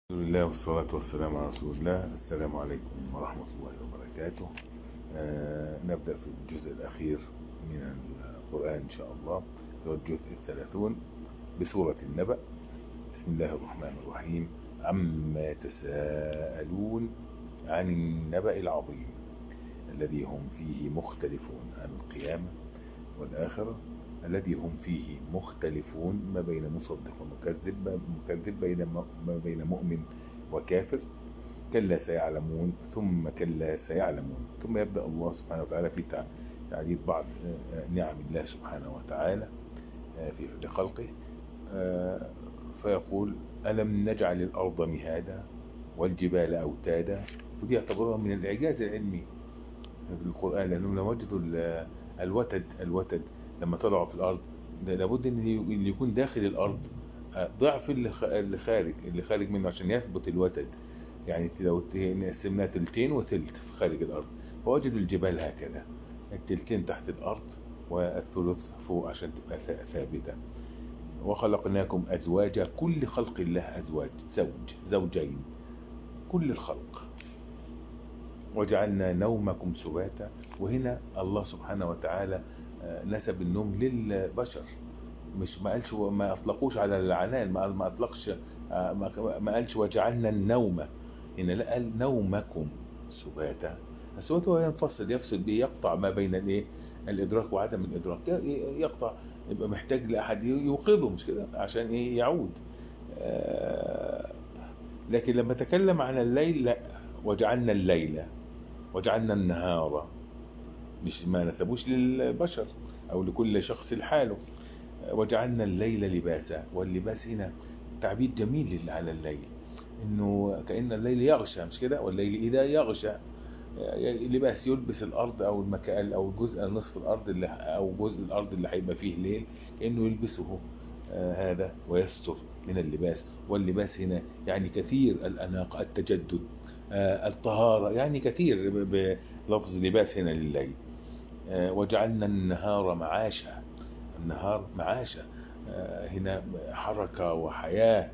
الحمد لله والصلاة والسلام على رسول الله السلام عليكم ورحمة الله وبركاته آه نبدأ في الجزء الأخير من القرآن إن شاء الله هو الجزء الثلاثون بسورة النبأ بسم الله الرحمن الرحيم عما يتساءلون عن النبأ العظيم الذي هم فيه مختلفون عن القيامة والآخرة الذي هم فيه مختلفون ما بين مصدق ومكذب مكذب بين ما بين مؤمن وكافر كلا سيعلمون ثم كلا سيعلمون ثم يبدأ الله سبحانه وتعالى في تعديد بعض نعم الله سبحانه وتعالى في خلقه فيقول ألم نجعل الأرض مهادا والجبال أوتادا ودي يعتبرها من الإعجاز العلمي في القرآن لأنهم لو وجدوا الوتد الوتد لما طلعوا في الارض لابد ان اللي يكون داخل الارض ضعف اللي خارج اللي خارج منه عشان يثبت الوتد يعني لو قسمناها تلتين وتلت في خارج الارض فوجدوا الجبال هكذا التلتين تحت الارض والثلث فوق عشان تبقى ثابتة وخلقناكم ازواجا كل خلق الله ازواج زوج زوجين كل الخلق وجعلنا نومكم سباتا وهنا الله سبحانه وتعالى نسب النوم للبشر مش ما قالش ما اطلقوش على العنان ما ما اطلقش ما قالش وجعلنا النوم هنا لا قال نومكم سباتا السبات هو ينفصل يفصل به يقطع ما بين الايه الادراك وعدم الادراك يقطع يبقى محتاج لاحد يوقظه مش كده عشان ايه يعود لكن لما تكلم عن الليل لا وجعلنا الليل وجعلنا النهار مش ما نسبوش للبشر او لكل شخص لحاله وجعلنا الليل لباسا واللباس هنا تعبير جميل على الليل انه كأن الليل يغشى مش كده والليل اذا يغشى لباس يلبس الارض او المكان او جزء نصف الارض اللي او جزء الارض اللي هيبقى فيه ليل كانه يلبسه آه هذا ويستر من اللباس واللباس هنا يعني كثير الاناقه التجدد آه الطهاره يعني كثير بلفظ لباس هنا لليل وجعلنا النهار معاشا النهار معاشا هنا حركة وحياة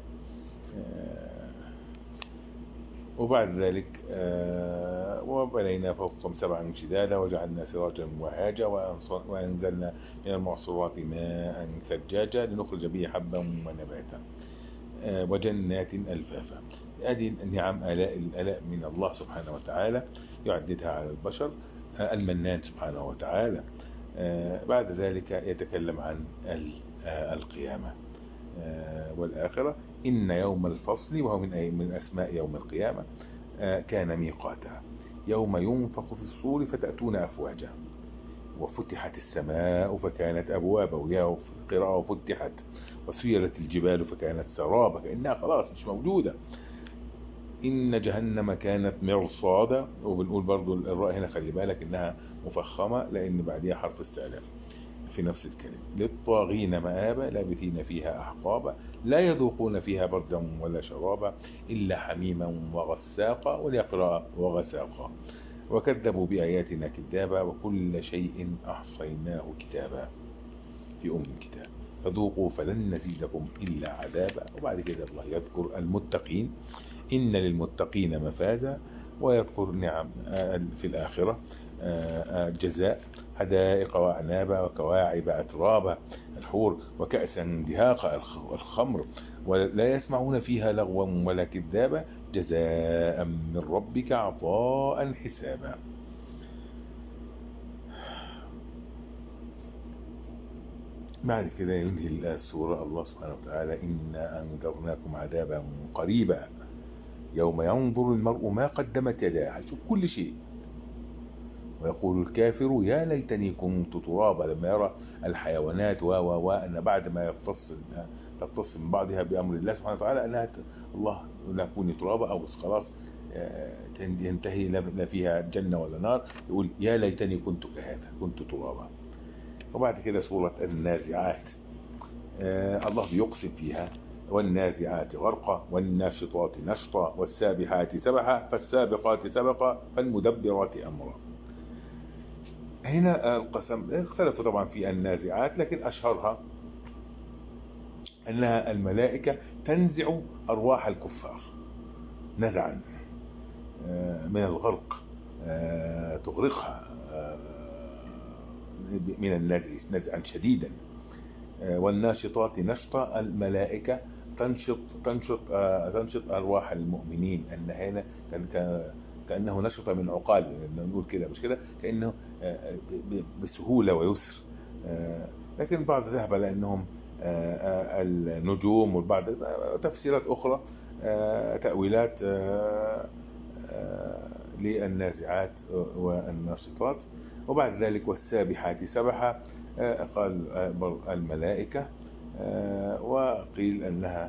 وبعد ذلك وبنينا فوقكم سبعا شدادا وجعلنا سراجا وهاجا وأنزلنا من المعصرات ماء ثجاجا لنخرج به حبا ونباتا وجنات ألفافا هذه النعم آلاء الآلاء من الله سبحانه وتعالى يعددها على البشر المنان سبحانه وتعالى بعد ذلك يتكلم عن القيامة والآخرة إن يوم الفصل وهو من من أسماء يوم القيامة كان ميقاتا يوم ينفخ في الصور فتأتون أفواجا وفتحت السماء فكانت أبوابا وياه في القراءة وفتحت وسيرت الجبال فكانت سرابا كأنها خلاص مش موجودة إن جهنم كانت مرصادا وبنقول برضو الراء هنا خلي بالك إنها مفخمة لأن بعديها حرف استعلاء في نفس الكلمة للطاغين مآبا لابثين فيها أحقابا لا يذوقون فيها بردا ولا شرابا إلا حميما وغساقا وليقرأ وغساقا وكذبوا بآياتنا كذابا وكل شيء أحصيناه كتابا في أم الكتاب فذوقوا فلن نزيدكم إلا عذابا وبعد كده الله يذكر المتقين إن للمتقين مفازا ويذكر نعم في الآخرة جزاء حدائق وأعنابا وكواعب أترابا الحور وكأسا دهاقا الخمر ولا يسمعون فيها لغوا ولا كذابا جزاء من ربك عطاء حسابا بعد كده ينهي السورة الله سبحانه وتعالى إنا أنذرناكم عذابا قريبا يوم ينظر المرء ما قدمت يداه هيشوف كل شيء ويقول الكافر يا ليتني كنت ترابا لما يرى الحيوانات و و و ان بعد ما يفتصل تفتصل من بعضها بامر الله سبحانه وتعالى انها الله لا كوني ترابا او خلاص ينتهي لا فيها جنه ولا نار يقول يا ليتني كنت كهذا كنت ترابا وبعد كده سوره النازعات الله بيقسم فيها والنازعات غرقا والناشطات نشطا والسابحات سبحا فالسابقات سبقا فالمدبرات أمرا هنا القسم اختلفوا طبعا في النازعات لكن أشهرها أنها الملائكة تنزع أرواح الكفار نزعا من الغرق تغرقها من النزع نزعا شديدا والناشطات نشطة الملائكة تنشط تنشط تنشط أرواح المؤمنين أن هنا كان كأنه نشط من عقال نقول كده مش كده كأنه بسهولة ويسر لكن البعض ذهب لأنهم النجوم والبعض تفسيرات أخرى تأويلات للنازعات والناشطات وبعد ذلك والسابحات سبحة قال الملائكة وقيل أنها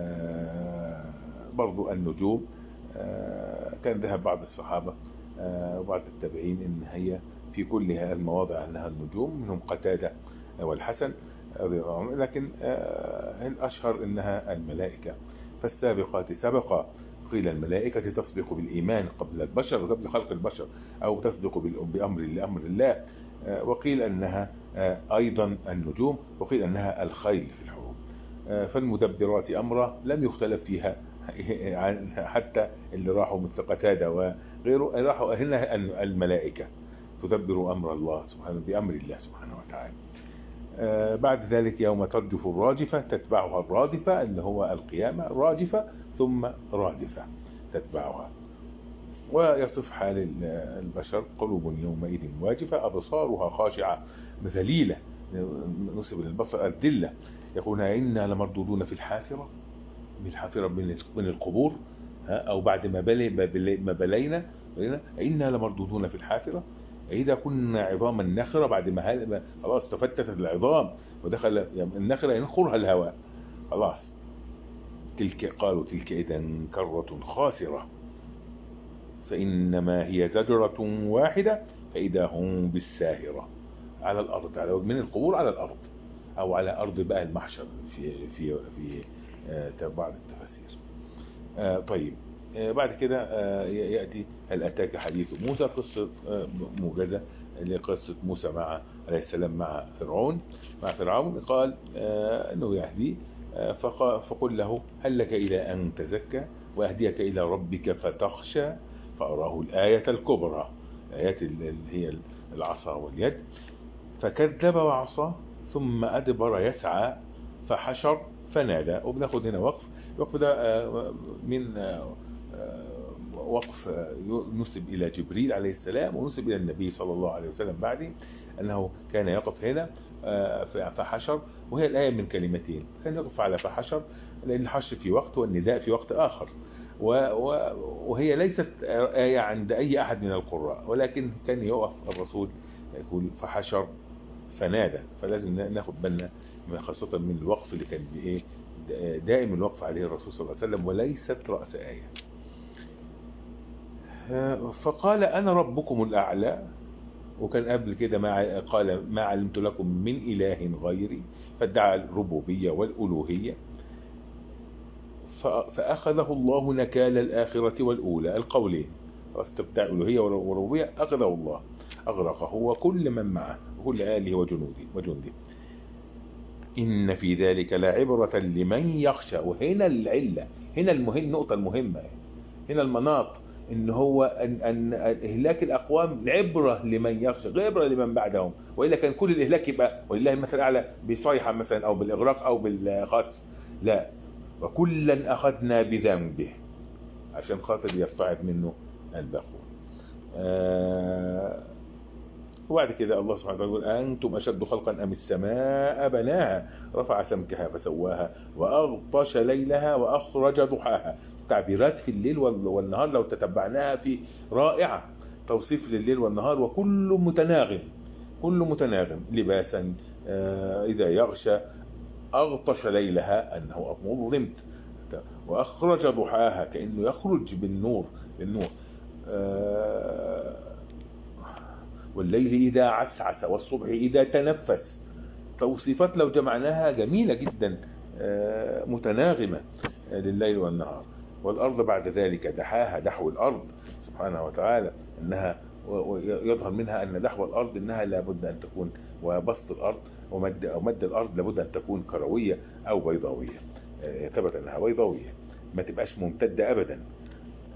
برضو النجوم كان ذهب بعض الصحابة وبعض التابعين ان هي في كل المواضع انها النجوم منهم قتادة والحسن لكن الاشهر انها الملائكة فالسابقات سبقا قيل الملائكة تسبق بالإيمان قبل البشر قبل خلق البشر أو تسبق بأمر لأمر الله وقيل أنها أيضا النجوم وقيل أنها الخيل في الحروب فالمدبرات أمرا لم يختلف فيها حتى اللي راحوا مثل قتادة وغيره راحوا هنا الملائكة تدبر أمر الله سبحانه بأمر الله سبحانه وتعالى بعد ذلك يوم ترجف الراجفة تتبعها الرادفة اللي هو القيامة راجفة ثم رادفة تتبعها ويصف حال البشر قلوب يومئذ واجفة أبصارها خاشعة ذليلة نسب للبصر الذلة يقولون إنا لمردودون في الحافرة بالحافرة من القبور أو بعد ما بلي ما بلينا إنا لمردودون في الحافرة إذا كنا عظاما نخرة بعد ما خلاص تفتتت العظام ودخل النخرة ينخرها الهواء خلاص تلك قالوا تلك إذا كرة خاسرة فإنما هي زجرة واحدة فإذا هم بالساهرة على الأرض على من القبور على الأرض أو على أرض بقى المحشر في في في بعض التفاسير طيب بعد كده يأتي هل أتاك حديث موسى قصة موجزة اللي قصة موسى مع عليه السلام مع فرعون مع فرعون قال أنه يهدي فقل له هل لك إلى أن تزكى وأهديك إلى ربك فتخشى فأراه الآية الكبرى الآيات اللي هي العصا واليد فكذب وعصى ثم أدبر يسعى فحشر فنادى وبناخد هنا وقف الوقف ده من وقف نسب إلى جبريل عليه السلام ونسب إلى النبي صلى الله عليه وسلم بعده أنه كان يقف هنا فحشر وهي الآية من كلمتين كان يقف على فحشر لأن الحشر في وقت والنداء في وقت آخر وهي ليست آية عند أي أحد من القراء ولكن كان يقف الرسول يقول فحشر فنادى فلازم ناخد بالنا خاصة من الوقف اللي كان بإيه دائم الوقف عليه الرسول صلى الله عليه وسلم وليست رأس آية فقال أنا ربكم الأعلى وكان قبل كده ما قال ما علمت لكم من إله غيري فادعى الربوبية والألوهية فأخذه الله نكال الآخرة والأولى القولين استبداع الألوهية والربوبية أخذه الله أغرقه وكل من معه وكل آله وجنوده وجنده إن في ذلك لعبرة لمن يخشى وهنا العلة هنا المهم النقطة المهمة هنا المناط ان هو ان, أن اهلاك الاقوام عبرة لمن يخشى عبرة لمن بعدهم والا كان كل الاهلاك يبقى ولله المثل الاعلى بصيحة مثلا او بالاغراق او بالخسف لا وكلا اخذنا بذنبه عشان خاطر يرتعب منه الباقون آه وبعد كده الله سبحانه وتعالى يقول أنتم أشد خلقا أم السماء بناها رفع سمكها فسواها وأغطش ليلها وأخرج ضحاها تعبيرات في الليل والنهار لو تتبعناها في رائعة توصيف لليل والنهار وكل متناغم كل متناغم لباسا إذا يغشى أغطش ليلها أنه مظلم وأخرج ضحاها كأنه يخرج بالنور بالنور والليل إذا عسعس والصبح إذا تنفس توصيفات لو جمعناها جميلة جدا متناغمة لليل والنهار والأرض بعد ذلك دحاها دحو الأرض سبحانه وتعالى أنها يظهر منها أن دحو الأرض أنها لابد أن تكون وبسط الأرض ومد, أو مد الأرض لابد أن تكون كروية أو بيضاوية ثبت أنها بيضاوية ما تبقاش ممتدة أبدا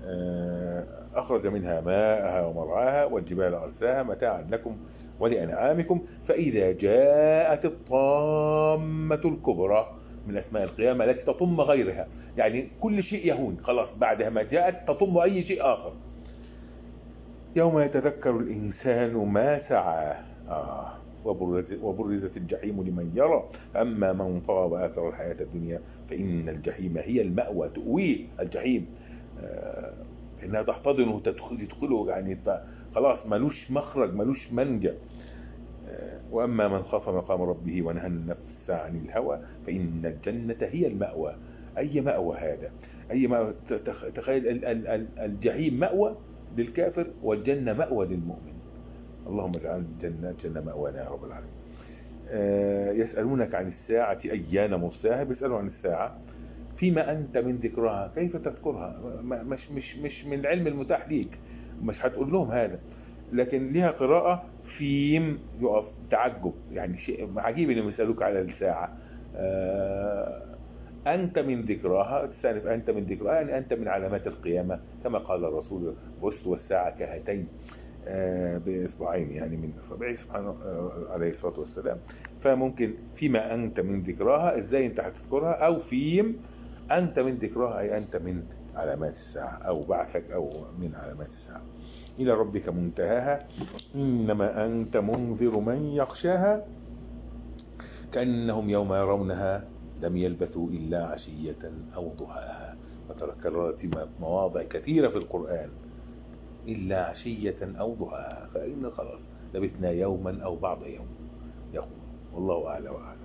آه، أخرج منها ماءها ومرعاها والجبال أرساها متاعا لكم ولأنعامكم فإذا جاءت الطامة الكبرى من أسماء القيامة التي تطم غيرها يعني كل شيء يهون خلاص بعدها ما جاءت تطم أي شيء آخر يوم يتذكر الإنسان ما سعى آه وبرز وبرزت الجحيم لمن يرى أما من طغى وآثر الحياة الدنيا فإن الجحيم هي المأوى تؤويه الجحيم آه إنها تحتضنه تدخله يعني خلاص ملوش مخرج ملوش منجا آه وأما من خاف مقام ربه ونهى النفس عن الهوى فإن الجنة هي المأوى أي مأوى هذا أي مأوى تخيل الجحيم مأوى للكافر والجنة مأوى للمؤمن اللهم اجعل الجنة جنة مأوانا يا رب العالمين آه يسألونك عن الساعة أيان مرساها بيسألوا عن الساعة فيما أنت من ذكرها كيف تذكرها مش, مش, مش من العلم المتاح ليك مش هتقول لهم هذا لكن لها قراءة فيم يقف تعجب يعني شيء عجيب انهم يسألوك على الساعة آه أنت من ذكراها تستأنف أنت من ذكراها يعني أنت من علامات القيامة كما قال الرسول بست والساعة كهاتين بإصبعين يعني من إصبعه سبحانه عليه الصلاة والسلام فممكن فيما أنت من ذكراها إزاي أنت هتذكرها أو فيم أنت من ذكراها أي أنت من علامات الساعة أو بعثك أو من علامات الساعة إلى ربك منتهاها إنما أنت منذر من يخشاها كأنهم يوم يرونها لم يلبثوا إلا عشية أو ضحاها وتذكرت في مواضع كثيرة في القرآن إلا عشية أو ضحاها فإن خلاص لبثنا يوما أو بعض يوم يقول والله أعلى وأعلم